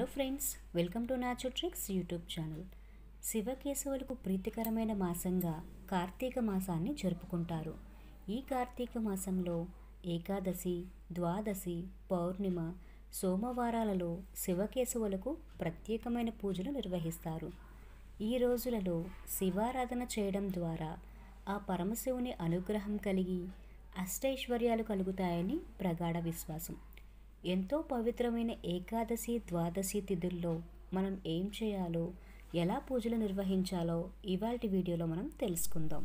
friends welcome to Nacho Tricks YouTube channel శివకేశవులకు ప్రీతికరమైన మాసంగా కార్తీక మాసాన్ని జరుపుకుంటారు ఈ కార్తీక మాసంలో ఏకాదశి ద్వాదశి పౌర్ణిమ సోమవారాలలో శివకేశవులకు ప్రత్యేకమైన పూజలు నిర్వహిస్తారు ఈ రోజులలో శివారాధన చేయడం ద్వారా ఆ పరమశివుని అనుగ్రహం కలిగి అష్టైశ్వర్యాలు కలుగుతాయని ప్రగాఢ విశ్వాసం ఎంతో పవిత్రమైన ఏకాదశి ద్వాదశి తిథుల్లో మనం ఏం చేయాలో ఎలా పూజలు నిర్వహించాలో ఇవాల్టి వీడియోలో మనం తెలుసుకుందాం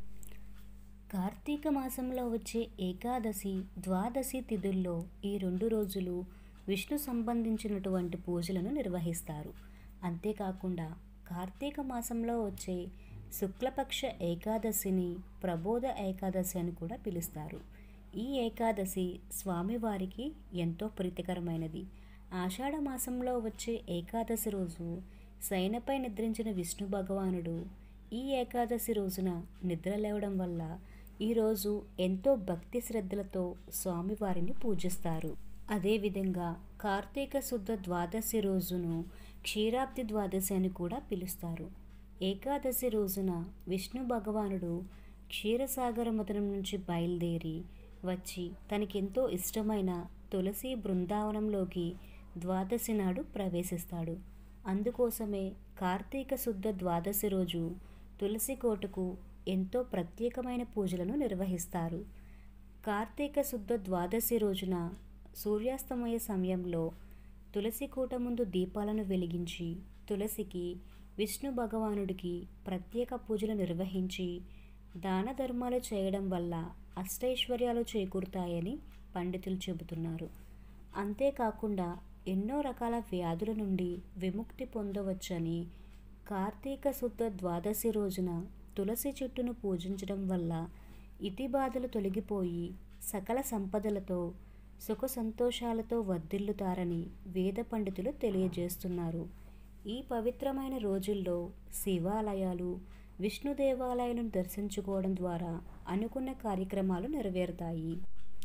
కార్తీక మాసంలో వచ్చే ఏకాదశి ద్వాదశి తిథుల్లో ఈ రెండు రోజులు విష్ణు సంబంధించినటువంటి పూజలను నిర్వహిస్తారు అంతేకాకుండా కార్తీక మాసంలో వచ్చే శుక్లపక్ష ఏకాదశిని ప్రబోధ ఏకాదశి అని కూడా పిలుస్తారు ఈ ఏకాదశి స్వామివారికి ఎంతో ప్రీతికరమైనది ఆషాఢ మాసంలో వచ్చే ఏకాదశి రోజు శయనపై నిద్రించిన విష్ణు భగవానుడు ఈ ఏకాదశి రోజున నిద్ర లేవడం వల్ల ఈరోజు ఎంతో భక్తి శ్రద్ధలతో స్వామివారిని పూజిస్తారు అదేవిధంగా కార్తీక శుద్ధ ద్వాదశి రోజును క్షీరాబ్ది ద్వాదశి అని కూడా పిలుస్తారు ఏకాదశి రోజున విష్ణు భగవానుడు క్షీరసాగర మదనం నుంచి బయలుదేరి వచ్చి తనకెంతో ఇష్టమైన తులసి బృందావనంలోకి ద్వాదశి నాడు ప్రవేశిస్తాడు అందుకోసమే కార్తీక శుద్ధ ద్వాదశి రోజు తులసి కోటకు ఎంతో ప్రత్యేకమైన పూజలను నిర్వహిస్తారు కార్తీక శుద్ధ ద్వాదశి రోజున సూర్యాస్తమయ సమయంలో తులసి కోట ముందు దీపాలను వెలిగించి తులసికి విష్ణు భగవానుడికి ప్రత్యేక పూజలు నిర్వహించి దాన ధర్మాలు చేయడం వల్ల అష్టైశ్వర్యాలు చేకూరుతాయని పండితులు చెబుతున్నారు అంతేకాకుండా ఎన్నో రకాల వ్యాధుల నుండి విముక్తి పొందవచ్చని కార్తీక శుద్ధ ద్వాదశి రోజున తులసి చెట్టును పూజించడం వల్ల ఇతి బాధలు తొలగిపోయి సకల సంపదలతో సుఖ సంతోషాలతో వర్ధిల్లుతారని వేద పండితులు తెలియజేస్తున్నారు ఈ పవిత్రమైన రోజుల్లో శివాలయాలు విష్ణు దేవాలయాలను దర్శించుకోవడం ద్వారా అనుకున్న కార్యక్రమాలు నెరవేరుతాయి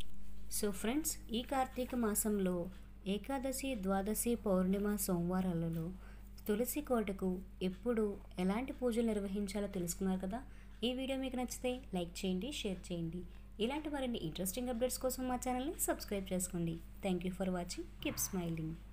సో ఫ్రెండ్స్ ఈ కార్తీక మాసంలో ఏకాదశి ద్వాదశి పౌర్ణిమ సోమవారాలలో తులసి కోటకు ఎప్పుడు ఎలాంటి పూజలు నిర్వహించాలో తెలుసుకున్నారు కదా ఈ వీడియో మీకు నచ్చితే లైక్ చేయండి షేర్ చేయండి ఇలాంటి మరిన్ని ఇంట్రెస్టింగ్ అప్డేట్స్ కోసం మా ఛానల్ని సబ్స్క్రైబ్ చేసుకోండి thank you for watching keep smiling